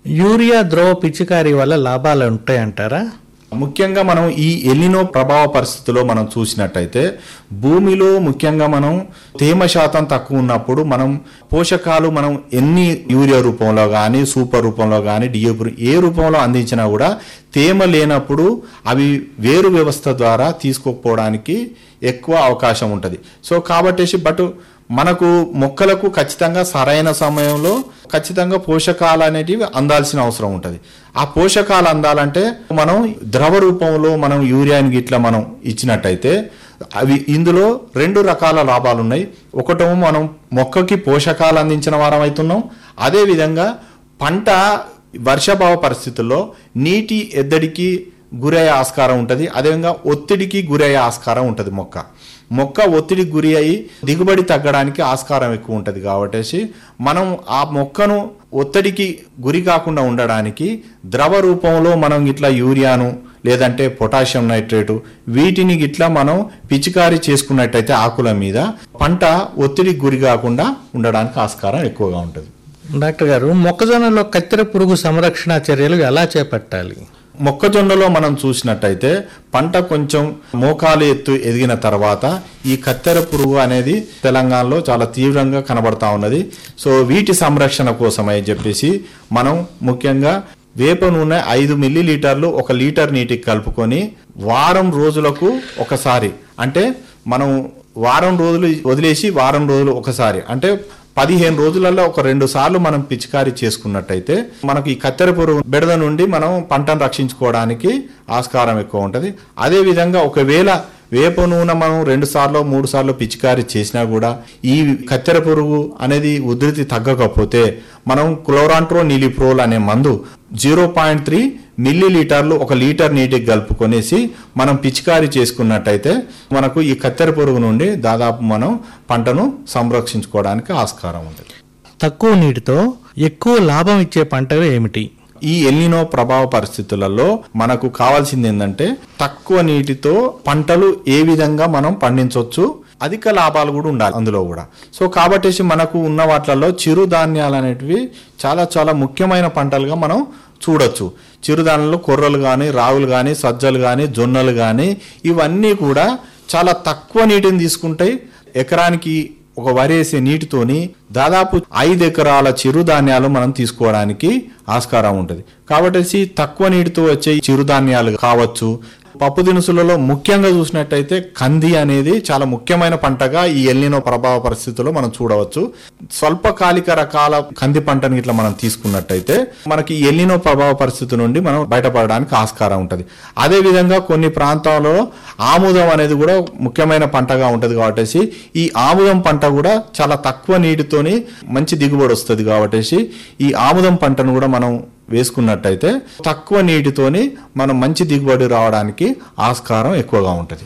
urea ద్రవ పిచికారీ వల్ల లాభాలు ఉంటాయంటారా ముఖ్యంగా మనం ఈ ఎలినో ప్రభావ పరిస్థితిలో మనం చూసినట్టయితే భూమిలో ముఖ్యంగా మనం తేమ శాతం తక్కువ ఉన్నప్పుడు మనం పోషకాలు మనం ఎన్ని యూరియా రూపంలో కానీ సూపర్ రూపంలో కానీ డిఏపి ఏ రూపంలో అందించినా కూడా తేమ లేనప్పుడు అవి వేరు వ్యవస్థ ద్వారా తీసుకోకపోవడానికి ఎక్కువ అవకాశం ఉంటుంది సో కాబట్టేసి బట్ మనకు మొక్కలకు ఖచ్చితంగా సరైన సమయంలో ఖచ్చితంగా పోషకాలు అనేటివి అందాల్సిన అవసరం ఉంటుంది ఆ పోషకాలు అందాలంటే మనం ద్రవ రూపంలో మనం యూరియాని గిట్లా మనం ఇచ్చినట్టయితే అవి ఇందులో రెండు రకాల లాభాలు ఉన్నాయి ఒకటేమో మనం మొక్కకి పోషకాలు అందించిన వారం అవుతున్నాం అదేవిధంగా పంట వర్షాభావ పరిస్థితుల్లో నీటి ఎద్దడికి గురయ్యే ఆస్కారం ఉంటుంది అదేవిధంగా ఒత్తిడికి గురయ్యే ఆస్కారం ఉంటుంది మొక్క మొక్క ఒత్తిడికి గురి అయ్యి దిగుబడి తగ్గడానికి ఆస్కారం ఎక్కువ ఉంటుంది కాబట్టి మనం ఆ మొక్కను ఒత్తిడికి గురి కాకుండా ఉండడానికి ద్రవ రూపంలో మనం ఇట్లా యూరియాను లేదంటే పొటాషియం నైట్రేటు వీటిని గిట్లా మనం పిచికారీ చేసుకున్నట్టయితే ఆకుల మీద పంట ఒత్తిడికి గురి కాకుండా ఉండడానికి ఆస్కారం ఎక్కువగా ఉంటుంది డాక్టర్ గారు మొక్కజొన్నలో కత్తెర పురుగు సంరక్షణ చర్యలు ఎలా చేపట్టాలి మొక్కజొన్నలో మనం చూసినట్టయితే పంట కొంచెం మోకాలు ఎత్తు ఎదిగిన తర్వాత ఈ కత్తెర పురుగు అనేది తెలంగాణలో చాలా తీవ్రంగా కనబడతా ఉన్నది సో వీటి సంరక్షణ కోసమని చెప్పేసి మనం ముఖ్యంగా వేప నూనె ఐదు మిల్లీ లీటర్లు ఒక లీటర్ నీటికి కలుపుకొని వారం రోజులకు ఒకసారి అంటే మనం వారం రోజులు వదిలేసి వారం రోజులు ఒకసారి అంటే పదిహేను రోజులలో ఒక రెండు సార్లు మనం పిచికారీ చేసుకున్నట్టయితే మనకి ఈ కత్తెర పురుగు బెడద నుండి మనం పంటను రక్షించుకోవడానికి ఆస్కారం ఎక్కువ ఉంటుంది అదే విధంగా ఒకవేళ వేప నూనె మనం రెండు సార్లు మూడు సార్లు పిచికారీ చేసినా కూడా ఈ కత్తెర పురుగు అనేది ఉధృతి తగ్గకపోతే మనం క్లోరాంట్రో నీలిప్రోల్ అనే మందు జీరో పాయింట్ త్రీ మిల్లీ లీటర్లు ఒక లీటర్ నీటికి కలుపుకొనేసి మనం పిచికారీ చేసుకున్నట్టయితే మనకు ఈ కత్తెర పురుగు నుండి దాదాపు మనం పంటను సంరక్షించుకోవడానికి ఆస్కారం ఉంటుంది తక్కువ నీటితో ఎక్కువ లాభం ఇచ్చే పంటలు ఏమిటి ఈ ఎల్నినో ప్రభావ పరిస్థితులలో మనకు కావాల్సింది ఏంటంటే తక్కువ నీటితో పంటలు ఏ విధంగా మనం పండించవచ్చు అధిక లాభాలు కూడా ఉండాలి అందులో కూడా సో కాబట్టేసి మనకు ఉన్న వాటిలలో చిరుధాన్యాలు అనేటివి చాలా చాలా ముఖ్యమైన పంటలుగా మనం చూడొచ్చు చిరుధాన్యాలు కొర్రలు కానీ రాగులు కానీ సజ్జలు కానీ జొన్నలు కానీ ఇవన్నీ కూడా చాలా తక్కువ నీటిని తీసుకుంటాయి ఎకరానికి ఒక వరేసే నీటితోని దాదాపు ఐదు ఎకరాల చిరుధాన్యాలు మనం తీసుకోవడానికి ఆస్కారం ఉంటుంది కాబట్టి తక్కువ నీటితో వచ్చే ఈ చిరుధాన్యాలు కావచ్చు పప్పు దినుసులలో ముఖ్యంగా చూసినట్టయితే కంది అనేది చాలా ముఖ్యమైన పంటగా ఈ ఎల్నినో ప్రభావ పరిస్థితుల్లో మనం చూడవచ్చు స్వల్పకాలిక రకాల కంది పంటని ఇట్లా మనం తీసుకున్నట్టయితే మనకి ఈ ఎల్నినో ప్రభావ పరిస్థితి నుండి మనం బయటపడడానికి ఆస్కారం ఉంటుంది అదే విధంగా కొన్ని ప్రాంతాల్లో ఆముదం అనేది కూడా ముఖ్యమైన పంటగా ఉంటుంది కాబట్టి ఈ ఆముదం పంట కూడా చాలా తక్కువ నీటితోని మంచి దిగుబడి వస్తుంది కాబట్టి ఈ ఆముదం పంటను కూడా మనం వేసుకున్నట్టయితే తక్కువ నీటితోని మనం మంచి దిగుబడి రావడానికి ఆస్కారం ఎక్కువగా ఉంటుంది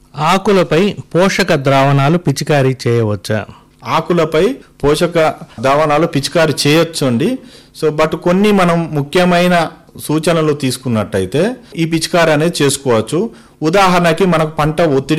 ఆకులపై పోషక ద్రావణాలు పిచికారీ చేయవచ్చా ఆకులపై పోషక ద్రావణాలు పిచికారి చేయొచ్చు అండి సో బట్ కొన్ని మనం ముఖ్యమైన సూచనలు తీసుకున్నట్టయితే ఈ పిచికారి అనేది చేసుకోవచ్చు ఉదాహరణకి మనకు పంట ఒత్తిడి